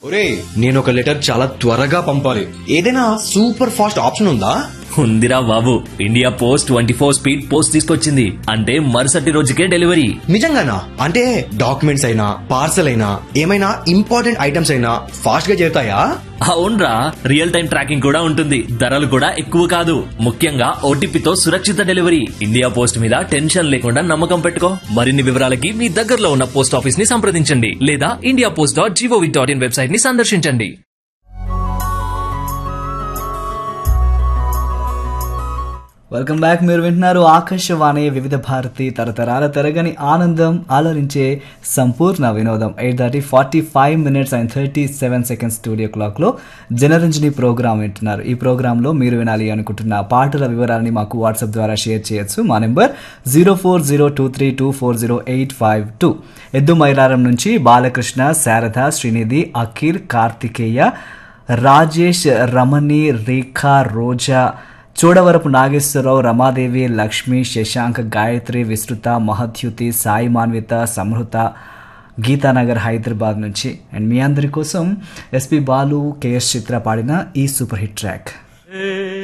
ఒరే నేను ఒక లెటర్ చాలా త్వరగా పంపాలి ఏదైనా సూపర్ ఫాస్ట్ ఆప్షన్ ఉందా ఉందిరా బాబు India post twenty four speed post తీసుకొచ్చింది అంటే మరుసటి రోజుకే డెలివరీ నిజంగానా అంటే డాక్యుమెంట్స్ అయినా పార్సల్ అయినా ఏమైనా ఇంపార్టెంట్ ఐటమ్స్ అయినా ఫాస్ట్ గా చేరుతాయా అవునరా రియల్ టైం ట్రాకింగ్ కూడా ఉంటుంది ధరలు కూడా ఎక్కువ కాదు ముఖ్యంగా ఓటీపీతో సురక్షిత డెలివరీ ఇండియా పోస్ట్ మీద టెన్షన్ లేకుండా నమ్మకం పెట్టుకో మరిన్ని వివరాలకి మీ దగ్గరలో ఉన్న పోస్ట్ ఆఫీస్ ని సంప్రదించండి లేదా India post dot GOV dot in website ని సందర్శించండి వెల్కమ్ బ్యాక్ మీరు వింటున్నారు ఆకాశవాణి వివిధ భారతి తరతరాల తరగని ఆనందం ఆలరించే సంపూర్ణ వినోదం eight thirty forty five minutes and thirty seven seconds studio క్లాక్లో జనరంజని ప్రోగ్రామ్ వింటున్నారు ఈ ప్రోగ్రాంలో మీరు వినాలి అనుకుంటున్న పాటల వివరాలని మాకు వాట్సాప్ ద్వారా షేర్ చేయొచ్చు మా number zero four zero two three two four zero eight five two ఎద్దు మైలారం నుంచి బాలకృష్ణ శారద శ్రీనిధి అఖిల్ కార్తికేయ రాజేష్ రమణి రేఖా రోజా చూడవరపు నాగేశ్వరరావు రమాదేవి లక్ష్మి శశాంక్ గాయత్రి విస్తృత మహద్యుతి సాయి మాన్విత సమృత గీతానగర్ హైదరాబాద్ నుంచి అండ్ మీ అందరి కోసం ఎస్పి బాలు కేఎస్ చిత్ర పాడిన ఈ సూపర్ హిట్ ట్రాక్